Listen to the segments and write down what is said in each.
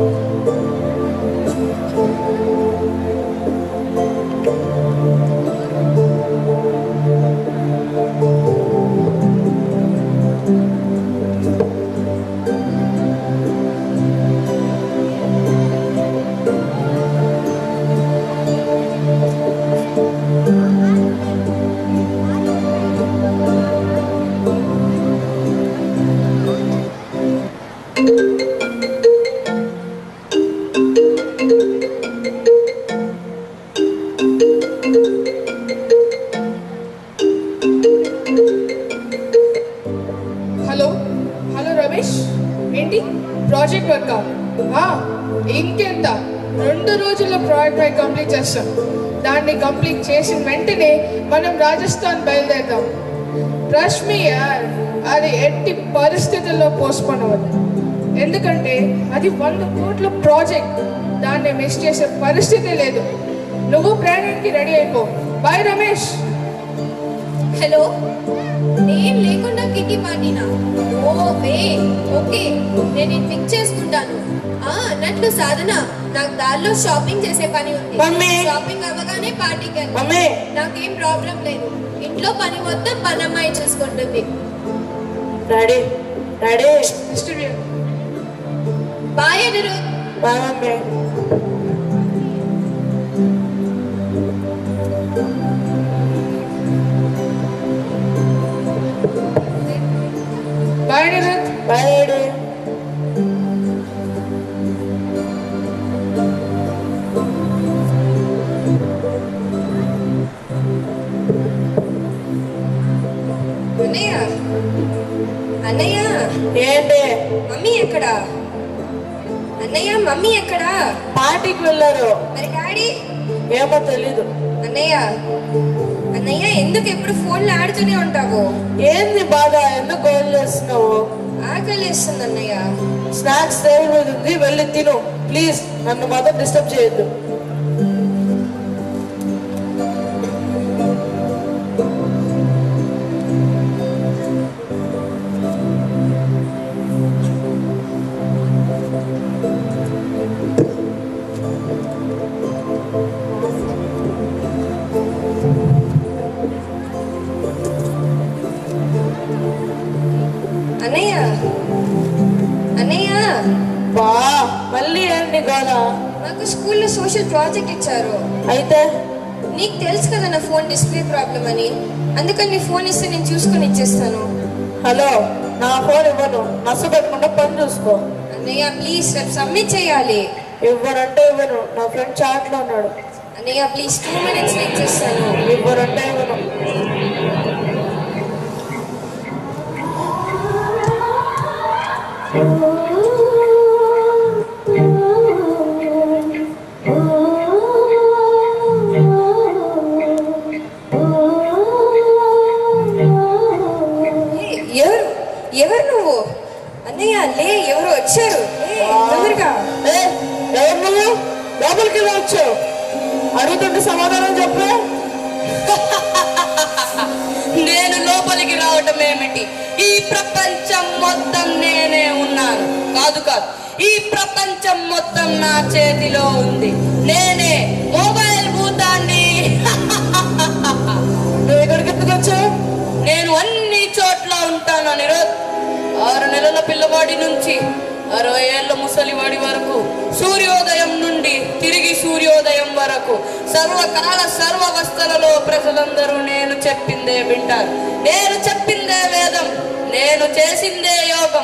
Hello hello Ramesh ఏంటి project work ఇంకెంత రెండు రోజుల్లో ప్రాజెక్ట్ వర్క్ కంప్లీట్ చేస్తాం దాన్ని కంప్లీట్ చేసిన వెంటనే మనం రాజస్థాన్ బయలుదేరుదాం ట్రస్ట్ మీ యార్ అది ఎట్టి పరిస్థితుల్లో పోస్ట్పోన్ అవ్వదు ఎందుకంటే అది వంద కోట్ల ప్రాజెక్ట్ దాన్ని మిస్ చేసే పరిస్థితి లేదు నువ్వు ప్రయాణానికి రెడీ అయిపో బాయ్ రమేష్ హలో నేను లేకుండా కిట్టి పార్టీనా ఓ వే ఓకే నేను ఇది పిక్ చేసుకుంటాను ఆ అన్నట్లు సాధన నాకు దారిలో షాపింగ్ చేసే పని ఉంది మమ్మీ! షాపింగ్ అవ్వగానే పార్టీకి వెళ్ళాలి మమ్మీ నాకేం ప్రాబ్లం లేదు ఇంట్లో పని మొత్తం పనమ్మాయి చూసుకుంటుంది daddy daddy mister bye Anirudh bye mummy bye Anirudh bye daddy అన్నయ్య అన్నయ్య ఏంటి మమ్మీ ఎక్కడా అన్నయ్య మమ్మీ ఎక్కడా పార్టీకి వెళ్ళారు మరి డాడీ ఏమో తెలీదు అన్నయ్య అన్నయ్య ఎందుకు ఎప్పుడు ఫోన్లో ఆడుతూనే ఉంటావు ఏంది బాధ ఎందుకు గోల్ చేస్తున్నావు ఆకలిస్తుంది అన్నయ్య స్నాక్స్ టేబుల్ మీద ఉంది వెళ్ళి తిను ప్లీజ్ నన్ను మాత్రం డిస్టర్బ్ చేయొద్దు అన్నయ్య అన్నయ్య బా మళ్ళీ ఏంటి గోల నాకు స్కూల్లో సోషల్ ప్రాజెక్ట్ ఇచ్చారు అయితే నీకు తెలుసు కదా నా ఫోన్ డిస్ప్లే ప్రాబ్లం అని అందుకని నీ ఫోన్ ఇస్తే నేను చూసుకొని ఇచ్చేస్తాను హలో నా ఫోన్ ఇవ్వను నచ్చ పెట్టకుండా పని చూసుకో అన్నయ్య ప్లీజ్ రేపు సబ్మిట్ చేయాలి ఇవ్వనంటే ఇవ్వను నా ఫ్రెండ్ చాట్ లో ఉన్నాడు అన్నయ్య ప్లీజ్ టూ మినిట్స్ ఇచ్చేస్తాను ఇవ్వనంటే ఇవ్వను ఏ, ఎవరు ఎవరు నువ్వు అన్నయ్య లే ఎవరు వచ్చారు ఏ, తొందరగా ఏ, ఎవరు నువ్వు లోపలికి ఎలా వచ్చావు అడుగుతుంటే సమాధానం చెప్పు నేను లోపలికి రావటం ఏమిటి ఈ ప్రపంచం మొత్తం నేనే ఉన్నాను కాదు కాదు ఈ ప్రపంచం మొత్తం నా చేతిలో ఉంది నేనే మొబైల్ భూతాన్ని నువ్వు ఇక్కడికి ఎందుకు వచ్చావు నేను అన్ని చోట్ల ఉంటాను అనిరుద్ ఆరు నెలల పిల్లవాడి నుంచి అరవై ఏళ్ళ ముసలివాడి వరకు సూర్యోదయం నుండి తిరిగి సూర్యోదయం వరకు సర్వకాల సర్వవస్థలలో ప్రజలందరూ నేను చెప్పిందే వింటారు నేను చెప్పిందే వేదం నేను చేసిందే యోగం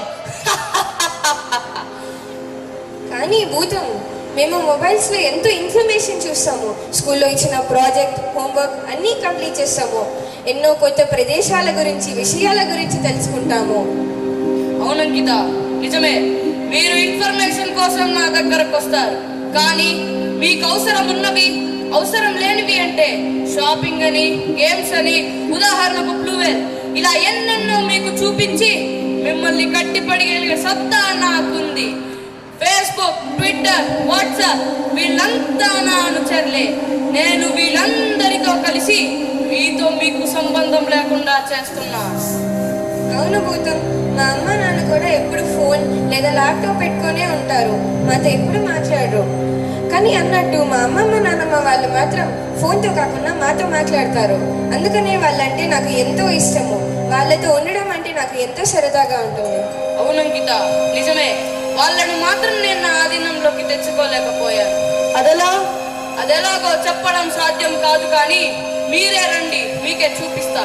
కానీ భూతం మేము మొబైల్స్ లో ఎంతో ఇన్ఫర్మేషన్ చూస్తాము స్కూల్లో ఇచ్చిన ప్రాజెక్ట్ హోంవర్క్ అన్నీ కంప్లీట్ చేస్తాము ఎన్నో కొత్త ప్రదేశాల గురించి విషయాల గురించి తెలుసుకుంటాము అవునంకిత నిజమే మీరు ఇన్ఫర్మేషన్ కోసం నా దగ్గరకు వస్తారు కానీ మీకు అవసరం ఉన్నవి అవసరం లేనివి అంటే షాపింగ్ అని గేమ్స్ అని ఉదాహరణకు బ్లూవేల్ ఇలా ఎన్నెన్నో మీకు చూపించి మిమ్మల్ని కట్టిపడిగలిగే సత్తా నాకుంది ఫేస్బుక్ ట్విట్టర్ వాట్సాప్ వీళ్ళంతా నా అనుచరులే నేను వీళ్ళందరితో కలిసి మీతో మీకు సంబంధం లేకుండా చేస్తున్నా అవును భూతం మా అమ్మ నాన్న కూడా ఎప్పుడు ఫోన్ లేదా ల్యాప్టాప్ పెట్టుకునే ఉంటారు మాతో ఎప్పుడు మాట్లాడరు కానీ అన్నట్టు మా అమ్మమ్మ నాన్నమ్మ వాళ్ళు మాత్రం ఫోన్తో కాకుండా మాతో మాట్లాడతారు అందుకనే వాళ్ళంటే నాకు ఎంతో ఇష్టము వాళ్ళతో ఉండడం అంటే నాకు ఎంతో సరదాగా ఉంటుంది అవునంకిత నిజమే వాళ్ళని మాత్రం నేను నా ఆధీనంలోకి తెచ్చుకోలేకపోయాను అదెలా అదెలాగో చెప్పడం సాధ్యం కాదు కానీ మీరే రండి మీకే చూపిస్తా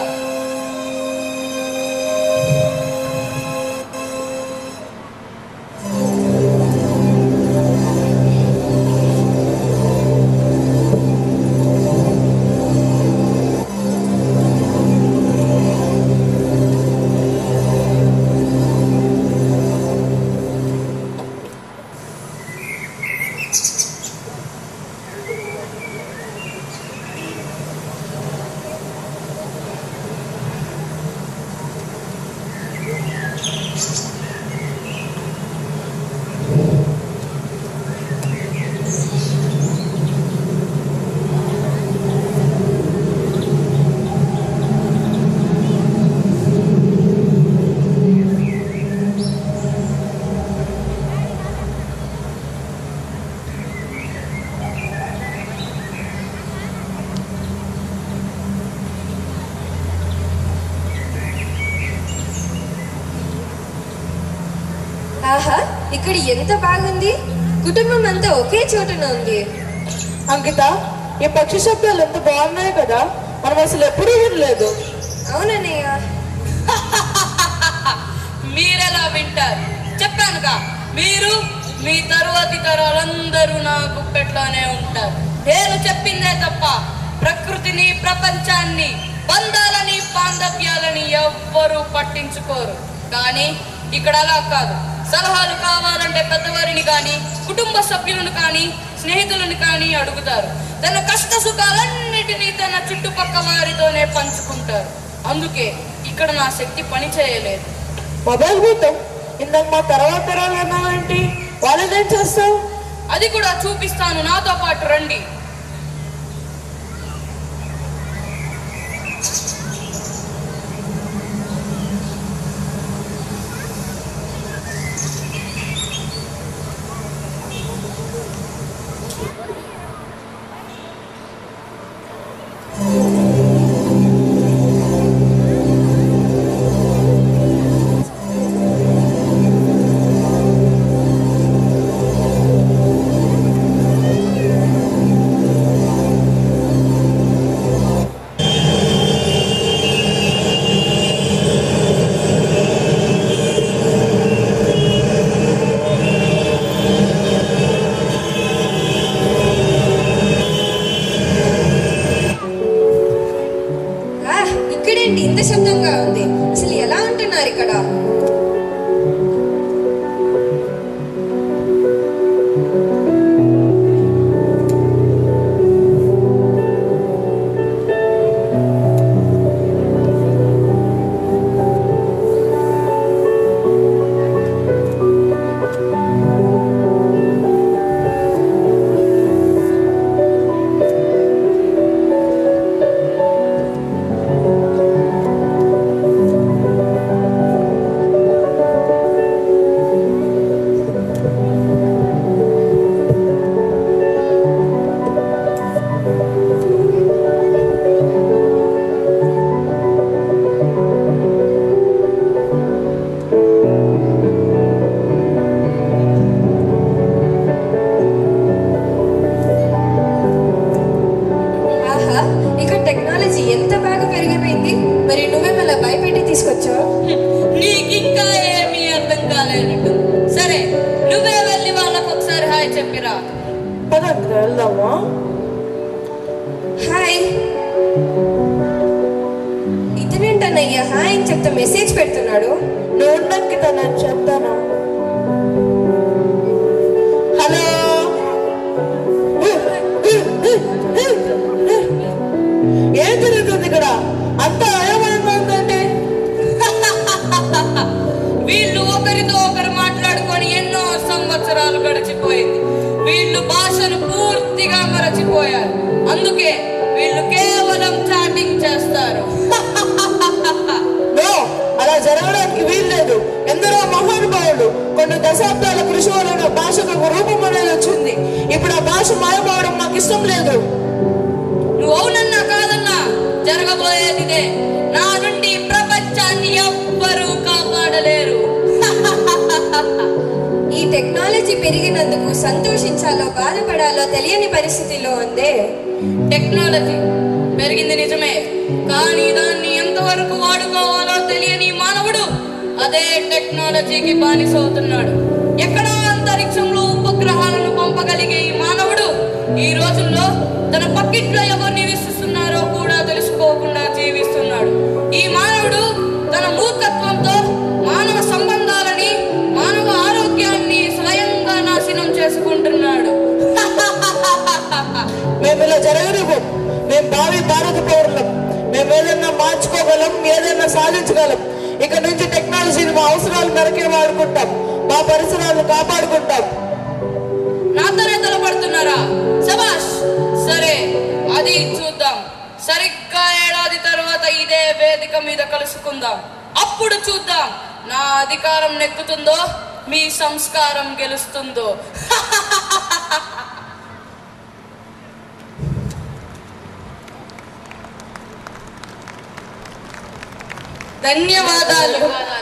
ఆహా ఇక్కడ ఎంత బాగుంది కుటుంబం అంతా ఒకే చోటున ఉంది అంకిత ఈ పక్షి శబ్దాలు ఎంత బాగున్నాయి కదా మనం అసలు ఎప్పుడూ వినలేదు అవునన్నయ్య మీరెలా వింటారు చెప్పానుగా మీరు మీ తరువాతి తరాలందరూ నా గుప్పెట్లోనే ఉంటారు నేను చెప్పిందే తప్ప ప్రకృతిని ప్రపంచాన్ని బంధాలని బాంధవ్యాలని ఎవ్వరూ పట్టించుకోరు కానీ ఇక్కడ అలా కాదు సలహాలు కావాలంటే పెద్దవారిని కానీ కుటుంబ సభ్యులను కానీ స్నేహితులను కానీ అడుగుతారు తన కష్ట సుఖాలన్నిటినీ తన చుట్టుపక్క వారితోనే పంచుకుంటారు అందుకే ఇక్కడ నా శక్తి పని చేయలేదు మొబైల్ భూతం ఇందాక మా తర్వాత తరాలు అన్నావేంటి వాళ్ళనేం చేస్తావు అది కూడా చూపిస్తాను నాతో పాటు రండి ఆ, ఇక్కడేంటి ఇంత శబ్దంగా ఉంది అసలు ఎలా ఉంటున్నారు ఇక్కడ ఆహా ఇక్కడ టెక్నాలజీ ఎంత బాగా పెరిగిపోయింది మరి నువ్వేమలా భయపెట్టి తీసుకొచ్చావు నీకింకా ఏమీ అర్థం కాలేనట్టు సరే నువ్వే వెళ్ళి వాళ్ళకు ఒకసారి హాయ్ చెప్పిరా పద అంకిత వెళ్దామా హాయ్ ఇతనేంటన్నయ్య హాయ్ అని చెప్తా మెసేజ్ పెడుతున్నాడు నువ్వు ఉండు అంకిత నేను చెప్తాను హలో ఏం జరుగుతుంది ఇక్కడ అంతా అయోమయంగా ఉందండి వీళ్ళు ఒకరితో ఒకరు మాట్లాడుకొని ఎన్నో సంవత్సరాలు గడిచిపోయింది వీళ్ళు భాషను పూర్తిగా మరచిపోయారు అందుకే వీళ్ళు కేవలం చాటింగ్ చేస్తారు నో అలా జరగడానికి వీల్లేదు ఆకాశం మాయమవడం మాకు ఇష్టం లేదు నువ్వు అవునన్నా కాదన్నా జరగబోయేది ఇదే నా నుండి ఈ ప్రపంచాన్ని ఎవ్వరూ కాపాడలేరు ఈ టెక్నాలజీ పెరిగినందుకు సంతోషించాలో బాధపడాలో తెలియని పరిస్థితిలో ఉందే టెక్నాలజీ పెరిగింది నిజమే కానీ దాన్ని ఎంతవరకు వాడుకోవాలో తెలియని మానవుడు అదే టెక్నాలజీకి బానిస అవుతున్నాడు ఎక్కడో అంతరిక్షంలో ఉపగ్రహాలను పంపగలిగే ఈ మానవుడు ఈ రోజుల్లో తన పక్కింట్లో ఎవరు నివసిస్తున్నారో కూడా తెలుసుకోకుండా జీవిస్తున్నాడు ఈ మానవుడు తన మూర్ఖత్వంతో మానవ సంబంధాలని మానవ ఆరోగ్యాన్ని స్వయంగా నాశనం చేసుకుంటున్నాడు మేము ఇలా జరగనివ్వం మేము భావి భారత పౌరులం మేము ఏదైనా మార్చుకోగలం ఏదైనా సాధించగలం ఇక నుంచి టెక్నాలజీని మా అవసరాల మేరకే వాడుకుంటాం మా పరిసరాలను కాపాడుకుంటాం నాతోనే తలపడుతున్నారా సబాష్ సరే అది చూద్దాం సరిగ్గా ఏడాది తర్వాత ఇదే వేదిక మీద కలుసుకుందాం అప్పుడు చూద్దాం నా అధికారం నెగ్గుతుందో మీ సంస్కారం గెలుస్తుందో ధన్యవాదాలు